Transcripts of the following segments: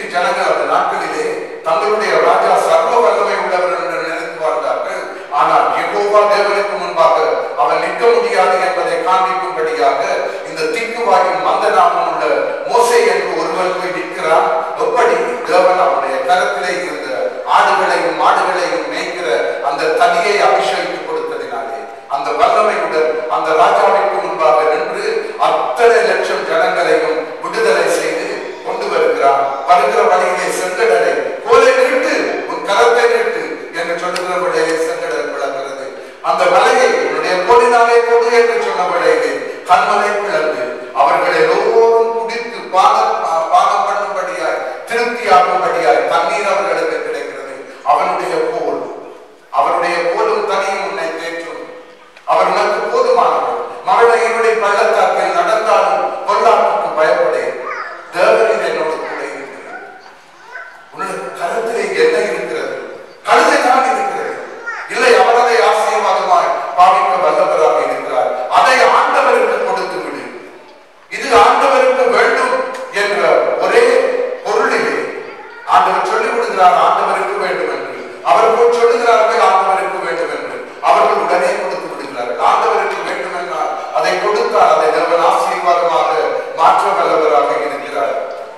ஜனங்கள் அந்த நாட்களிலே தங்களுடைய ராஜா சர்வ வல்லமை உள்ளவர் என்று நினைத்து வாழ்ந்தார்கள் ஆனால் யெகோவா தேவனுக்கு முன்பாக அவன் நிற்க முடியாது என்பதை காண்பிக்கும்படியாக இந்த திக்குவாயின் மந்த நாமம் உள்ள மோசே என்று ஒருவன் போய் நிற்கிறான் எப்படி தேவன் அவனுடைய கரத்திலே இருந்த ஆடுகளையும் மாடுகளையும் மேய்க்கிற அந்த தனியை அபிஷேகித்து கொடுத்ததினாலே அந்த வல்லமையுடன் அந்த ராஜாவிற்கு முன்பாக நின்று அத்தனை லட்சம் ஜனங்களையும் விடுதலை செய்து கொண்டு வருகிறான் வருகிற வழியிலே செங்கடலை கோலை நீட்டு உன் கரத்தை நீட்டு என்று சொல்லுகிற வழியிலே செங்கடல் விளங்குகிறது அந்த மலையை உன்னுடைய கோலினாலே கொடு என்று சொன்ன வழியிலே கண்மலை பிளந்து அவர்கள் எல்லோரும் குடித்து பானம் பானம் பண்ணும்படியாய் திருப்தியாகும்படியாய் தண்ணீர் அவர்களுக்கு கிடைக்கிறது அவனுடைய கோல் அவருடைய கோலும் தனியும் உன்னை தேற்றும் அவர் உனக்கு போதுமானவர் மரணையினுடைய பள்ளத்தாக்கில் நடந்தாலும் பொல்லாப்புக்கு பயப்படேன் தேவனில் என்னோடு கூட இருக்கிறார் உன்னுடைய கருத்திலே என்ன இருக்கிறது கழுதை தான் இருக்கிறது இல்லை அவரதை ஆசீர்வாதமாய் பாவிக்க வல்லவராக இருக்கிறார் அதை ஆண்டவருக்கு கொடுத்து விடு இது ஆண்டவருக்கு வேண்டும் என்ற ஒரே பொருளிலே ஆண்டவர் சொல்லிக் கொடுக்கிறார் ஆண்டவருக்கு வேண்டும் என்று அவர் போய் சொல்லுகிறார்கள் ஆண்டவருக்கு வேண்டும் என்று அவர்கள் உடனே கொடுத்து விடுகிறார்கள் ஆண்டவருக்கு வேண்டும் என்றால் அதை கொடுத்தால் அதை தேவன் ஆசீர்வாதமாக மாற்ற வல்லவராக இருக்கிறார்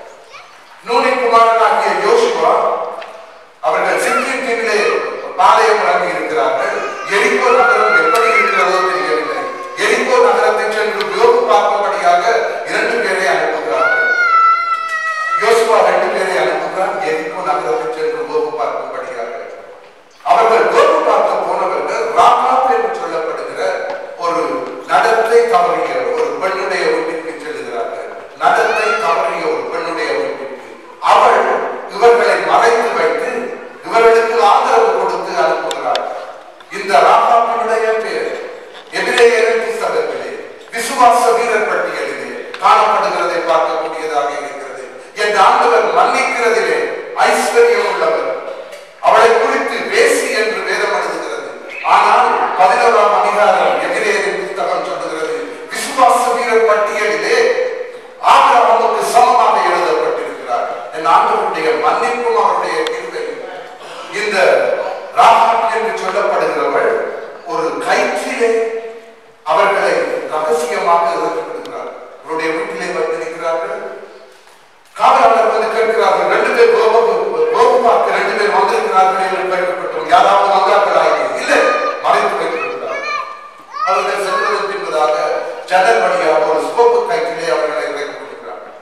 நூனி குமாரனாகிய யோசுவா அவர்கள் சிங்கின் கீழே பாளையம் இறங்கி இருக்கிறார்கள் எரிகோ நகரம் எப்படி இருக்கிறதோ தெரியவில்லை எரிகோ நகரத்தை சென்று யோகு பார்க்கும்படியாக இரண்டு பேரை அனுப்புகிறார்கள் யோசுவா ரெண்டு பேரை அனுப்புகிறார் எரிகோ நகரத்தை சென்று யோகு பார்க்கும்படியாக அவர்கள் யோகு பார்க்க போனவர்கள் ராகாப் என்று சொல்லப்படுகிற ஒரு நடத்தை தவறிய ஒரு பெண்ணுடைய வீட்டிற்கு செல்லுகிறார்கள் நடத்தை தவறிய ஒரு பெண்ணுடைய வீட்டிற்கு அவள் இவர்களை மறைத்து வைத்து இவர்களுக்கு ஆதரவு கொடுத்து அனுப்புகிறார் இந்த ராகாப்பினுடைய பேர் எதிரேயரின் புஸ்தகத்திலே விசுவாச வீரர் பட்டியலிலே காணப்படுகிறதை பார்க்கக்கூடியதாக இருக்கிறது என் ஆண்டவர் மன்னிக்கிறதிலே ஐஸ்வர்யம் உள்ளவர் அவளை குறித்து வேசி என்று வேதம் எழுதுகிறது ஆனால் பதினோராம் அதிகாரம் எதிரேயரின் புஸ்தகம் சொல்லுகிறது விசுவாச வீரர் பட்டியலிலே ஆபிரகாமுக்கு சமமாக எழுதப்பட்டிருக்கிறார் என் ஆண்டவருடைய மன்னிப்பும் அவருடைய கிருபையும் இந்த ராகாப் என்று சொல்லப்படுகிறவள் ஒரு கயிற்றிலே அவர்களை ரகசியமாக இறக்கப்படுகிறார் அவருடைய வீட்டிலே வந்து நிற்கிறார்கள் காவலாளர் வந்து கேட்கிறார்கள் ரெண்டு பேர் கோபு பார்க்க ரெண்டு பேர் வந்திருக்கிறார்கள் என்று கேட்கப்பட்டோம் யாராவது வந்தார்களா இல்லை மறைத்து வைத்திருக்கிறார் அவர்கள் செல்வது பின்பதாக ஜன்னல் வழியாக ஒரு ஸ்கோப்பு கைத்திலே அவர்களை இறக்கப்படுகிறார்கள்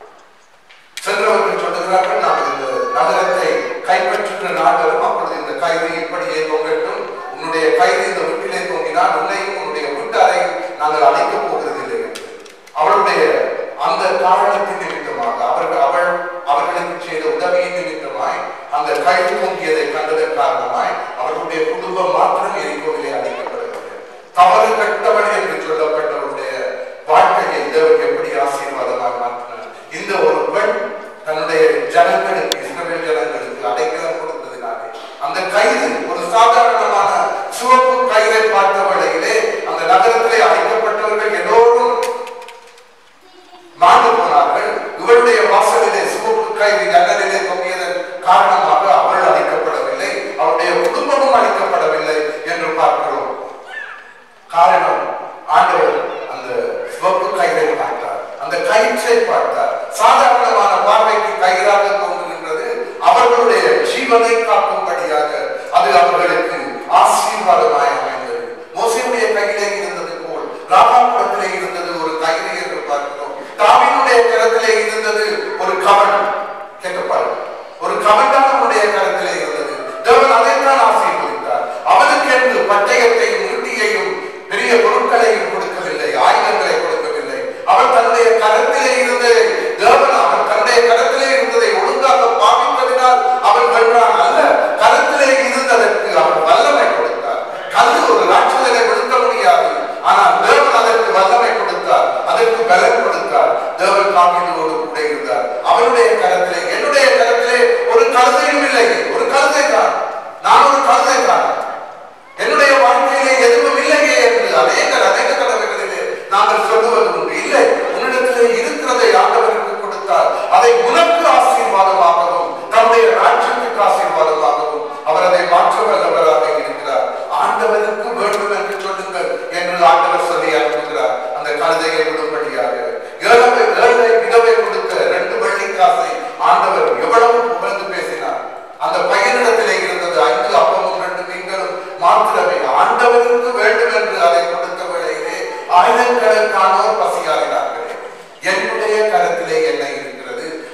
சென்றவர்கள் சொல்லுகிறார்கள் நாம் இந்த நகரத்தை கைப்பற்றுகிற நாகரம் அப்பொழுது இந்த கைது இப்படியே தொங்கட்டும் உன்னுடைய கைது இந்த வீட்டிலே தொங்கினால் உன்னையும் உன்னுடைய வீட்டாரையும் நாங்கள் அழைக்கப் போகிறதில்லை என்று அவளுடைய அந்த காரணத்தின் நிமித்தமாக அவர்கள் அவள் அவர்களுக்கு செய்த உதவியின் நிமித்தமாய் அந்த கைது தொங்கியதை கண்டதன் காரணமாய் அவர்களுடைய குடும்பம் மாத்திரம் எரிகோவிலே அழைக்கப்படுகிறது தவறு கட்டவள் என்று சொல்லப்பட்டவருடைய வாழ்க்கையை தேவன் எப்படி ஆசீர்வாதமாக மாற்றினார் இந்த ஒரு பெண் தன்னுடைய ஜனங்களுக்கு இஸ்ரவேல் ஜனங்களுக்கு அடைக்கலம் கொடுத்ததினாலே அந்த கைது ஒரு சாதாரணமான சிவப்பு கயிறை பார்த்த வேளையிலே அந்த நகரத்திலே அழைக்கப்பட்டவர்கள் எல்லோரும் மாண்டு போனார்கள் இவருடைய வாசலிலே சிவப்பு கயிறு ஜன்னலிலே தொங்கியதன் காரணமாக அவள் அழிக்கப்படவில்லை அவருடைய குடும்பமும் அழிக்கப்படவில்லை என்று பார்க்கிறோம் காரணம் ஆண்டவர் அந்த சிவப்பு கயிறை பார்த்தார் அந்த கயிற்றை பார்த்தார் சாதாரணமான பார்வைக்கு கயிறாக தோன்றுகின்றது அவர்களுடைய ஜீவனை காக்கும்படியாக அது அவர்களுக்கு ஆசீர்வாதமாய் அமைந்தது மோசையுடைய கையிலே இருந்தது போல் ராகாபுரத்திலே இருந்தது ஒரு கயிறு என்று பார்க்கிறோம் தாவினுடைய கரத்திலே இருந்தது ஒரு கவன் கேட்கப்பாரு ஒரு கவன் தான் அவனுடைய கரத்திலே இருந்தது தேவன் அதைத்தான் ஆசீர்வதித்தார் அவனுக்கு என்று பட்டயத்தையும் ஈட்டியையும் பெரிய பொருட்களையும் கொடுக்கவில்லை ஆயுதங்களை கொடுக்கவில்லை அவன் தன்னுடைய கரத்திலே இருந்ததை தேவன் அவன் தன்னுடைய கரத்திலே இருந்ததை ஒழுங்காக பாவித்ததினால் அவன் வென்றான் அல்ல கரத்திலே இருந்ததற்கு அவன் வல்லமை கொடுத்தார் கல்லு ஒரு ராட்சதனை விழுத்த முடியாது ஆனால் தேவன் அதற்கு வல்லமை கொடுத்தார் அதற்கு பலன் கொடுத்தார் தேவன் காப்பீட்டோடு கூட இருந்தார் அவனுடைய கரத்திலே என்னுடைய கரத்திலே ஒரு கழுதையும் இல்லை ஒரு கழுதை தான் நான் ஒரு கழுதை தான் என்னுடைய வாழ்க்கையிலே எதுவும் இல்லையே என்று அநேகர் அநேக தடவைகளிலே நாங்கள் சொல்லுவது உண்டு இல்லை உன்னிடத்திலே இருக்கிறதை ஆண்டவருக்கு கொடுத்தால் அதை உனக்கு ஆசீர்வாதமாக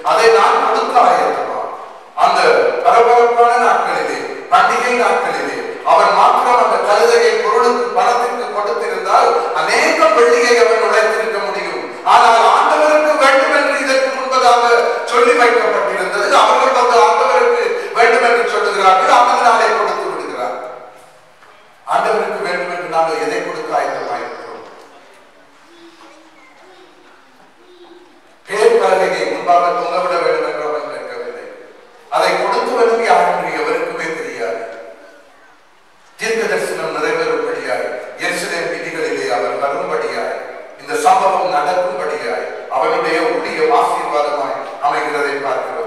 அதை நான் கொடுக்க ஆயத்தமா அந்த பரபரப்பான நாட்களிலே பண்டிகை நாட்களிலே அவன் மாத்திரம் அந்த கழுதையை பொருளுக்கு பணத்திற்கு கொடுத்திருந்தால் அநேக வெள்ளியை அவன் உழைத்திருக்க முடியும் ஆனால் ஆண்டவருக்கு வேண்டும் என்று இதற்கு முன்பதாக சொல்லி வைக்கப்பட்டிருந்தது அவர்கள் வந்து ஆண்டவருக்கு வேண்டும் என்று சொல்லுகிறார்கள் அதனாலே கொடுத்து விடுகிறார் ஆண்டவருக்கு வேண்டும் என்று நாங்கள் எதை கொடுக்க ஆயத்தமாயிருக்கிறோம் பேர் பலகையை முன்பாக தொங்கவிட வேண்டும் என்று அவன் கேட்கவில்லை அதை கொடுத்தவனும் யார் என்று எவருக்குமே தெரியாது தீர்க்க தரிசனம் நிறைவேறும்படியாய் எருசலேம் விதிகளிலே அவர் வரும்படியாய் இந்த சம்பவம் நடக்கும்படியாய் அவனுடைய ஊழிய ஆசீர்வாதமாய் அமைகிறதை பார்க்கிறோம்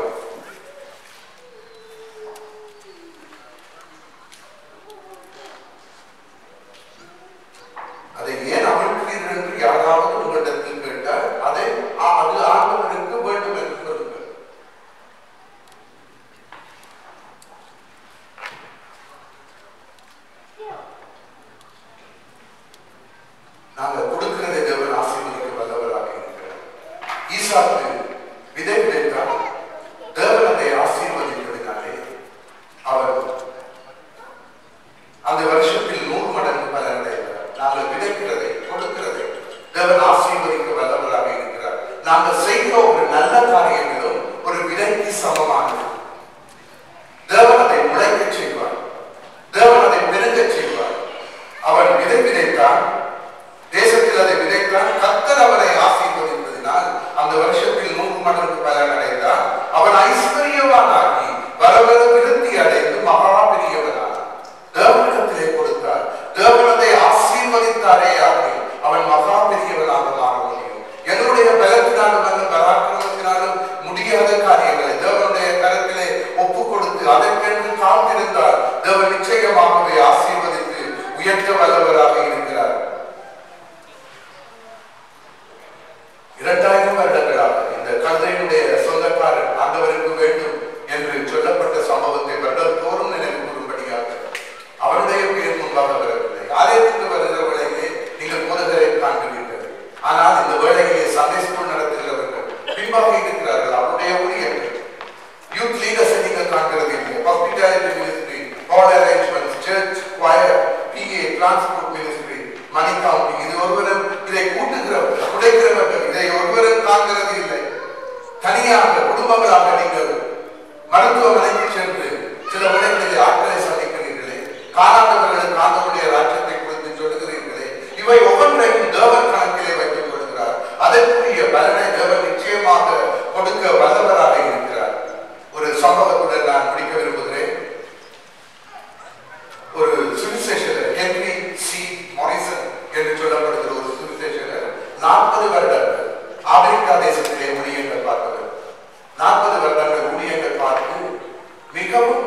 அதை ஏன் அவிழ்க்கிறீர்கள் என்று யாராவது உங்களிடத்தில் கேட்டால் அதை ஆ, அது ஆண்டவருக்கு வேண்டும் என்று சொல்லுங்கள் நாங்கள் கொடுக்கிறதை தேவன் ஆசீர்வதிக்க வல்லவராக இருக்கிறார் ஈசாக்கு விதை விதைத்தால் தேவன் அதை ஆசீர்வதிப்பதினாலே அவர் அந்த வருஷத்தில் நூறு மடங்கு பலன் அடைந்தார் நாங்கள் விதைக்கிறதை கொடுக்கிறதை தேவன் ஆசீர்வதிக்க வல்லவராக இருக்கிறார் நாங்கள் செய்கிற ஒரு நல்ல காரியங்களும் ஒரு விதைக்கு சமமானது தேவன் அதை முளைக்கச் செய்வார் தேவன் அதை பெருகச் செய்வார் அவன் விதை விதைத்தான் தேசத்தில் அதை விதைத்தான் கத்தர் அவனை ஆசீர்வதிப்பதினால் அந்த வருஷத்தில் நூறு மடங்கு பலன் அடைந்தான் அவன் ஐஸ்வர்யவானாகி வர வர விருத்தி அடைந்து மகா பெரியவனானான் தேவனிடத்திலே கொடுத்தார் தேவனதை ஆசீர்வதித்தாரே ஆகி அவன் மகா பெரியவனாக மாற முடியும் எங்களுடைய பலத்தினாலும் அல்ல பராக்கிரமத்தினாலும் முடியாத காரியங்களை தேவனுடைய கரத்திலே ஒப்பு கொடுத்து அதற்கென்று காத்திருந்தால் தேவன் நிச்சயமாகவே ஆசீர்வதித்து உயர்த்த வல்லவராக இருக்கிறார் இரண்டாயிரம் வருடங்களாக இந்த கழுதையினுடைய சொந்தக்காரர் ஆண்டவருக்கு வேண்டும் என்று சொல்லப்பட்ட சம்பவத்தை வருடத்தோறும் நினைவு கூறும்படியாக அவருடைய பேர் முன்பாக வரவில்லை ஆலயத்துக்கு வருகிற வேளையிலே நீங்கள் போதகரை காண்கிறீர்கள் ஆனால் இந்த வேளையிலே சண்டே ஸ்கூல் நடத்துகிறவர்கள் பின்பாக இருக்கிறார்கள் அவருடைய ஊழியர்கள் யூத் லீடர்ஸை நீங்கள் காண்கிறது இல்லை hospitality ministry hall arrangements church choir PA transport ministry money counting இது ஒருவரும் இதை கூட்டுகிறவர் உடைக்கிறவர்கள் இதை ஒருவரும் காண்கிறது இல்லை தனியாக குடும்பங்களாக நீங்கள் மருத்துவமனைக்கு சென்று சில விடங்களில் ஆட்களை சந்திக்கிறீர்களே காணாதவர்களுக்கு ஆண்டவருடைய ராஜ்யத்தை குறித்து சொல்லுகிறீர்களே இவை ஒவ்வொன்றையும் தேவன் கணக்கிலே வைத்துக் கொள்கிறார் அதற்குரிய பலனை தேவன் நிச்சயமாக கொடுக்க வல்லவராக இருக்கிறார் ஒரு சம்பவத்துடன் நான் முடிக்க விரும்புகிறேன் ஒரு சுவிசேஷகர் ஹென்ரி சி மாரிசன் என்று சொல்லப்படுகிற ஒரு சுவிசேஷகர் நாற்பது வருடங்கள் ஆப்பிரிக்கா தேசத்திலே ஊழியங்கள் பார்த்தவர் நாற்பது வருடங்கள் ஊழியங்கள் பார்த்து மிகவும்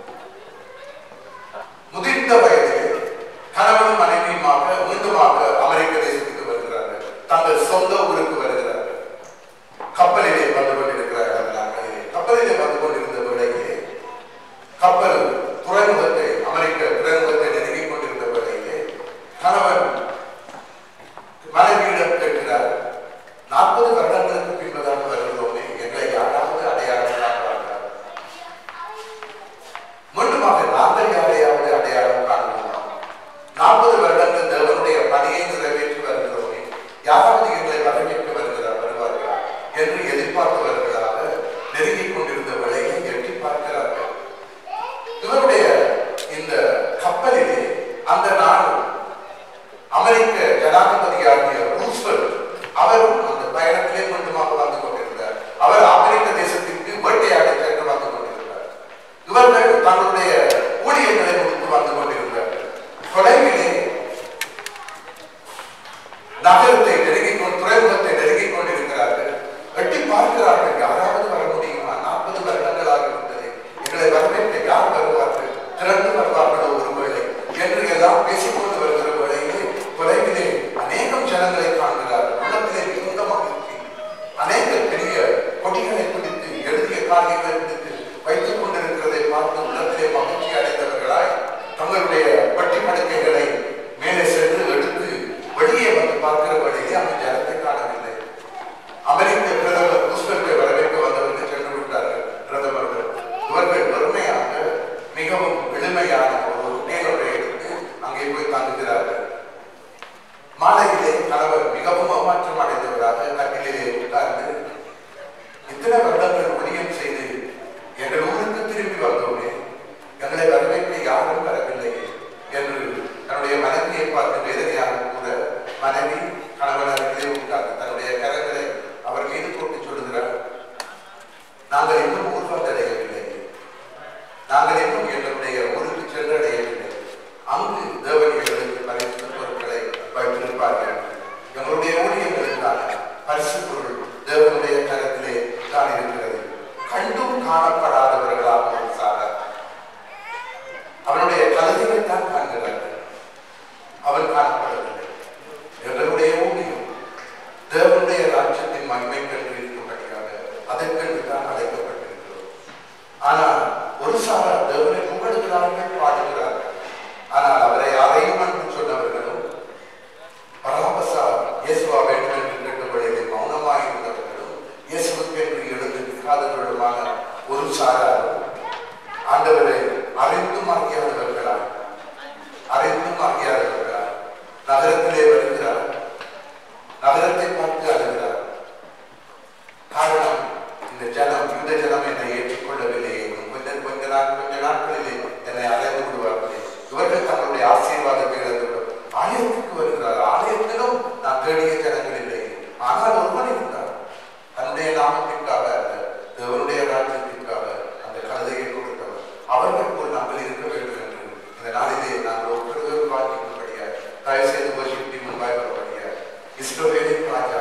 முதிர்ந்த வயதிலே கணவனும் மனைவியுமாக மீண்டுமாக அமெரிக்க தேசத்துக்கு வருகிறார்கள் தங்கள் சொந்த ஊருக்கு வருகிறார்கள் கப்பலிலே வந்து கொண்டிருக்கிறார்கள் அந்த நாட்களிலே கப்பலிலே வந்து கொண்டிருந்த வேளையிலே கப்பல் துறைமுகத்தை அமெரிக்க துறைமுகத்தை நெருங்கிக் கொண்டிருந்த வேளையிலே கணவன் மனைவியிடம் கேட்கிறார் நாற்பது வருடங்களுக்கு பின்பதாக வருகிறோமே எங்களை யாராவது அடையாளம் காண்பார்கள் மீண்டுமாக நாங்கள் யாரையாவது அடையாளம் காண்போமா நாற்பது வருடங்கள் தேவனுடைய பணியை நிறைவேற்றி வருகிறோமே யாராவது எங்களை வரவேற்க வருகிறார் வருவார்களா என்று எதிர்பார்த்தவர்களாக நெருங்கிக் கொண்டிருந்த வேளையை எட்டி பார்க்கிறார்கள் இவருடைய இந்த கப்பலிலே அந்த நாள் அமெரிக்க ஜனாதிபதியாகிய ரூஸ்வெல்ட் அவரும் அந்த பயணத்திலே மீண்டுமாக வந்து கொண்டிருந்தார் அவர் அமெரிக்க தேசத்திற்கு வேட்டையாடி சென்று வந்து கொண்டிருந்தார் இவர்கள் தங்களுடைய ஊழியர்களை முடித்து வந்து கொண்டிருந்தார்கள் தொலைவிலே நகரத்தை நெருங்கிக் கொண்டு துறைமுகத்தை நெருங்கிக் கொண்டிருக்கிறார்கள் எட்டி பார்க்கிறார்கள் யாராவது வர முடியுமா நாற்பது வருடங்கள் ஆகிவிட்டது எங்களை வரவேற்க யார் வருவார்கள் திரண்டு வருவார்களோ ஒருவேளை என்று எல்லாம் பேசிக்கொண்டு வருகிற வேளையிலே தொலைவிலே அநேகம் ஜனங்களை காண்கிறார்கள் உள்ளத்திலே மிகுந்த மகிழ்ச்சி அநேக பெரிய கொடிகளை பிடித்து எழுதிய காரியங்களை பிடித்து வைத்துக் கொண்டிருக்கிறதை பார்த்து உள்ளத்திலே மகிழ்ச்சி அடைந்தவர்களாய் தங்களுடைய பட்டி படுக்கைகளை மேலே சென்று எடுத்து வெளியே வந்து பார்க்கிற வேளையிலே அந்த ஜனத்தை காணவில்லை அமெரிக்க பிரதமர் ரூஸ்வெல்ட்டை வரவேற்க வந்தவர்கள் அதற்கென்று தான் அழைக்கப்பட்டிருக்கிறோம் ஆனால் ஒரு சாரார் தேவனை புகழுகிறார்கள் பாடுகிறார்கள் ஆனால் அவரை யாரையும் அன்பு சொன்னவர்களும் பராபசா இயேசுவா வேண்டும் என்று கேட்டபடியிலே மௌனமாய் இருந்தவர்களும் இயேசுவுக்கு என்று எழுந்து நிற்காதவர்களுமான ஒரு சாராரும் ஆண்டவரை அறிந்தும் அறியாதவர்களாய் அறிந்தும் அறியாதவர்களாய் நகரத்திலே வருகிறார் நகரத்தை பார்த்து அழுகிறார் காரணம் இந்த ஜனம் இந்த ஜனம் என்னை ஏற்றுக்கொள்ளவில்லை இன்னும் கொஞ்ச கொஞ்ச நாள் கொஞ்ச நாட்களிலே என்னை அழைத்து விடுவார்களே இவர்கள் தங்களுடைய ஆசீர்வாதத்தை இழந்துவிடும் ஆலயத்துக்கு வருகிறார் ஆலயத்திலும் நான் தேடிய ஜனங்கள் இல்லை ஆனால் ஒருவன் இருந்தார் தன்னுடைய நாமத்திற்காக அல்ல தேவனுடைய ராஜ்யத்திற்காக அந்த கழுதையை கொடுத்தவர் அவர்கள் போல் நாங்கள் இருக்க வேண்டும் என்று இந்த நாளிலே நாங்கள் ஒவ்வொருவரும் வாங்கிக்கும்படியா தயவு செய்து வசிட்டி முன்பாய் வரும்படியா இஸ்ரோவேலின் ராஜா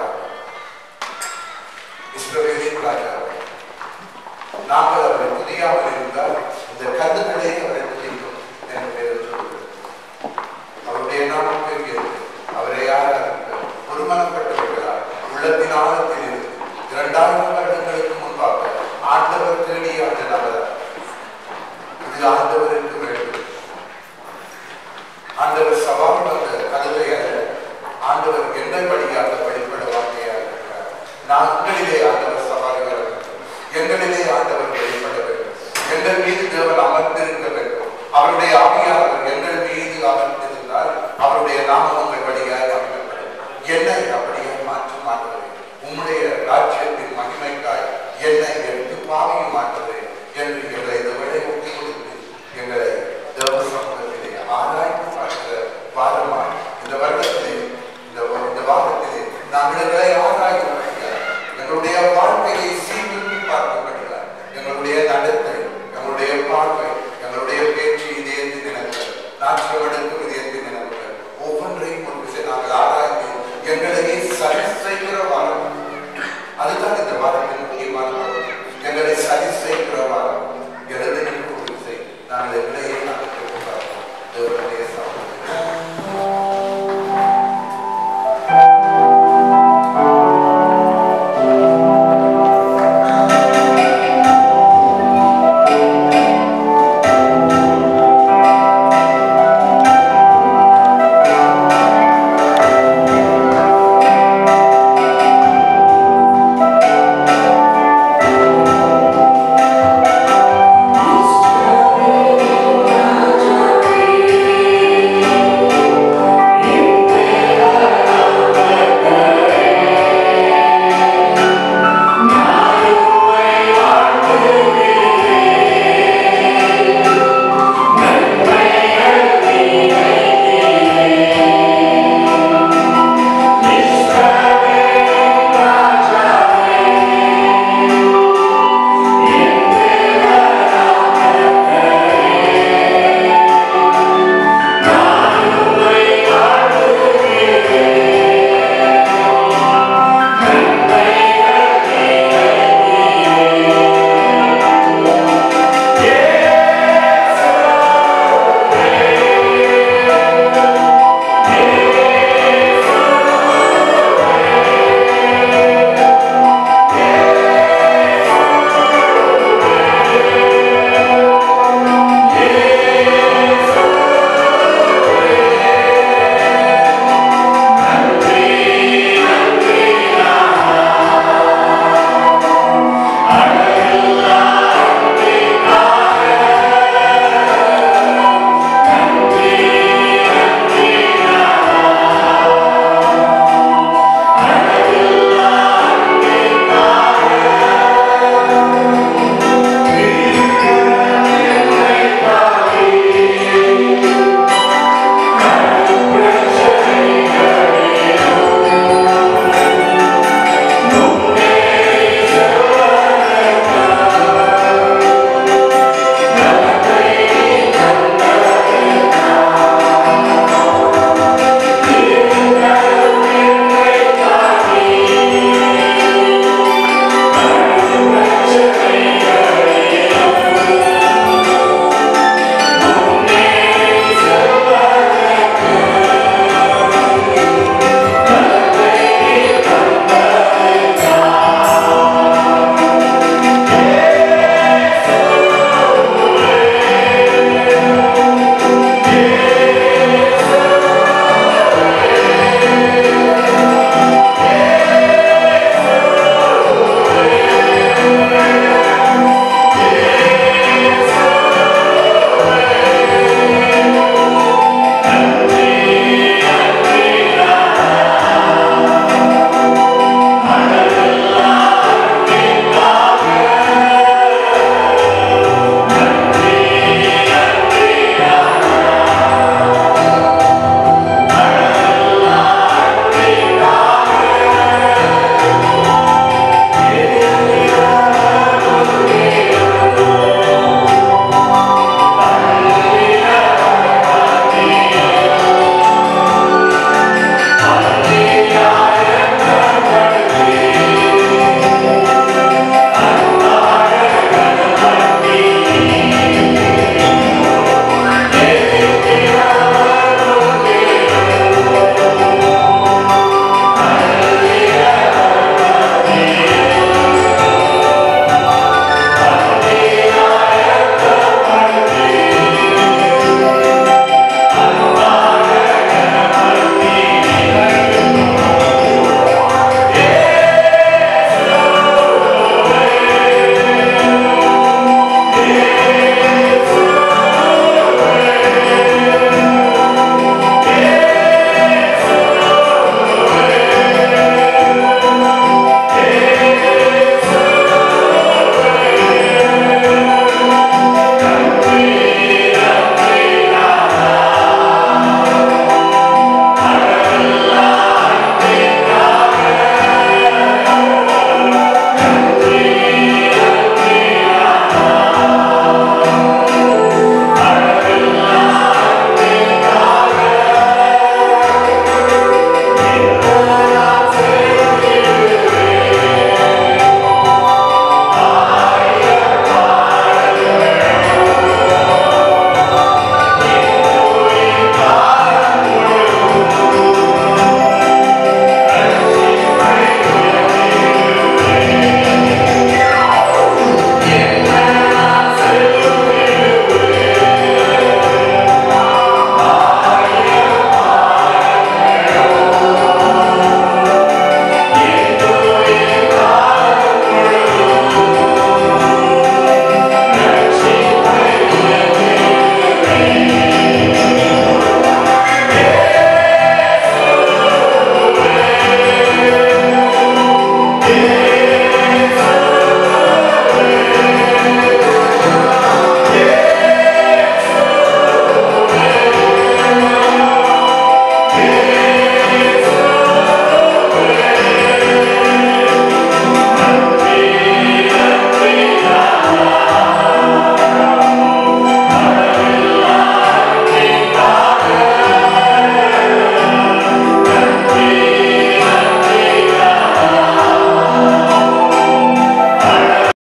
இஸ்ரவேலின் ராஜா நாங்கள் அவரை துதியாமல் இருந்தால் இந்த கருத்துக்களே அவரை துதிக்கும் என்று பெயர் சொல்கிறது அவருடைய நாமம் பெரியது அவரை ஆராதிக்க ஒருமனப்பட்டவர்களால் உள்ளத்தின் ஆழத்தில் இருந்து இரண்டாயிரம் வருடங்களுக்கு முன்பாக ஆண்டவர் தேடிய அந்த நபர் இது ஆண்டவருக்கு வேண்டும் ஆண்டவர் சவால் வந்த கதவை அல்ல ஆண்டவர் எண்ணெய் வழியாக வழிபட வார்த்தையாக இருக்கிறார் நான் உங்களிலே ஆண்டவர் சவால் வர வேண்டும் எங்களிலே ஆண்டவர் வெளிப்பட வேண்டும் எங்கள் மீது தேவன் அமர்ந்திருக்க வேண்டும் அவருடைய ஆவியானவர் எங்கள் மீது அமர்ந்திருந்தால் அவருடைய நாமம் உங்கள் வழியாக அமைக்கப்படும் என்னை அப்படியே மாற்ற மாற்றுவேன் உம்முடைய ராஜ்யத்தின் மகிமைக்காய் என்னை எடுத்து பாவியும் மாற்றுவேன் என்று எங்களை இந்த விடை ஒட்டி கொடுத்து எங்களை தேவ சமூகத்திலே ஆராய்ந்து பார்க்கிற வாரமாய் இந்த வருடத்திலே இந்த இந்த வாரத்திலே நாங்கள் எங்களை ஆராய்ந்து எங்களுடைய வாழ்க்கையை சீர்தூக்கி பார்க்கப்படுகிறார் எங்களுடைய நடத்தை எங்களுடைய பார்வை எங்களுடைய பேச்சு இதயத்தின் நினைவுகள் நாற்றமெடுக்கும் இதயத்தின் நினைவுகள் ஒவ்வொன்றையும் ஒரு விஷயம் நாங்கள் ஆராய்ந்து எங்களையே சரி செய்கிற வாரம் அதுதான் இந்த வாரத்தின் முக்கியமான வாரம் எங்களை சரி செய்கிற வாரம் எழுத நிற்கும் விசை நாங்கள் எங்களையே நாங்கள் கேட்டு பார்ப்போம் தேவனுடைய சமூகத்தில் Thank